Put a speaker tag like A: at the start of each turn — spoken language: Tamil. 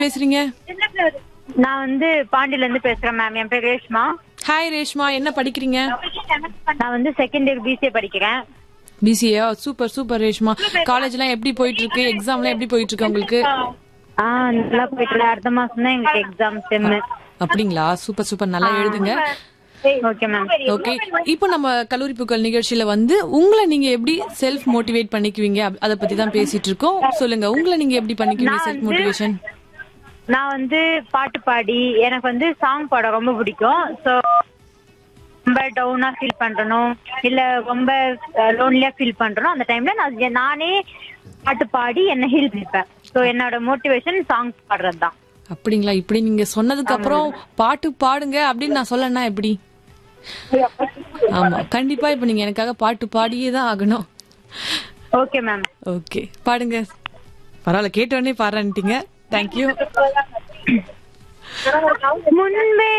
A: பேசுறீங்க
B: நான் வந்து பாண்டியில இருந்து பேசுறேன் மேம் என் பேர் ரேஷ்மா
A: ஹாய் ரேஷ்மா என்ன படிக்கிறீங்க
B: நான் வந்து செகண்ட் இயர் பிசிஏ படிக்கிறேன்
A: பிசிஏ சூப்பர் சூப்பர் ரேஷ்மா காலேஜ்லாம் எப்படி போயிட்டு இருக்கு எக்ஸாம்லாம் எப்படி போயிட்டு இருக்கு உங்களுக்கு
B: ஆ நல்லா போயிட்டு இருக்கு. அடுத்த மாசம் தான் எங்களுக்கு எக்ஸாம் செம்மு
A: அப்படிங்களா சூப்பர் சூப்பர் நல்லா எழுதுங்க
B: ஓகே மேம்
A: ஓகே இப்போ நம்ம கல்லூரி புகழ் நிகழ்ச்சியில வந்து உங்களை நீங்க எப்படி செல்ஃப் மோட்டிவேட் பண்ணிக்குவீங்க அப்- அத பத்தி தான் பேசிட்டு இருக்கோம் சொல்லுங்க உங்களை நீங்க எப்படி பண்ணிக்குவீங்க
B: நான்
A: செல்ஃப்
B: வந்து-
A: மோட்டிவேஷன்
B: நான் வந்து பாட்டு பாடி எனக்கு வந்து சாங் பாட ரொம்ப பிடிக்கும் ஸோ ரொம்ப டவுனா ஃபீல் பண்றணும் இல்ல ரொம்ப லோன்லியா ஃபீல் பண்றணும் அந்த டைம்ல நான் எ- நானே பாட்டு பாடி என்ன ஹீல் பண்ணிப்பேன் ஸோ என்னோட மோட்டிவேஷன் சாங் பாடுறது தான்
A: அப்படிங்களா இப்படி நீங்க சொன்னதுக்கு அப்புறம் பாட்டு பாடுங்க அப்படின்னு நான் சொல்லனா எப்படி ஆமா கண்டிப்பா இப்ப நீங்க எனக்காக பாட்டு பாடியே தான் ஆகணும்
B: ஓகே மேம்
A: ஓகே பாடுங்க பரவாயில்ல கேட்ட உடனே பாடுறேன்ட்டீங்க தேங்க்யூ
B: முன்பே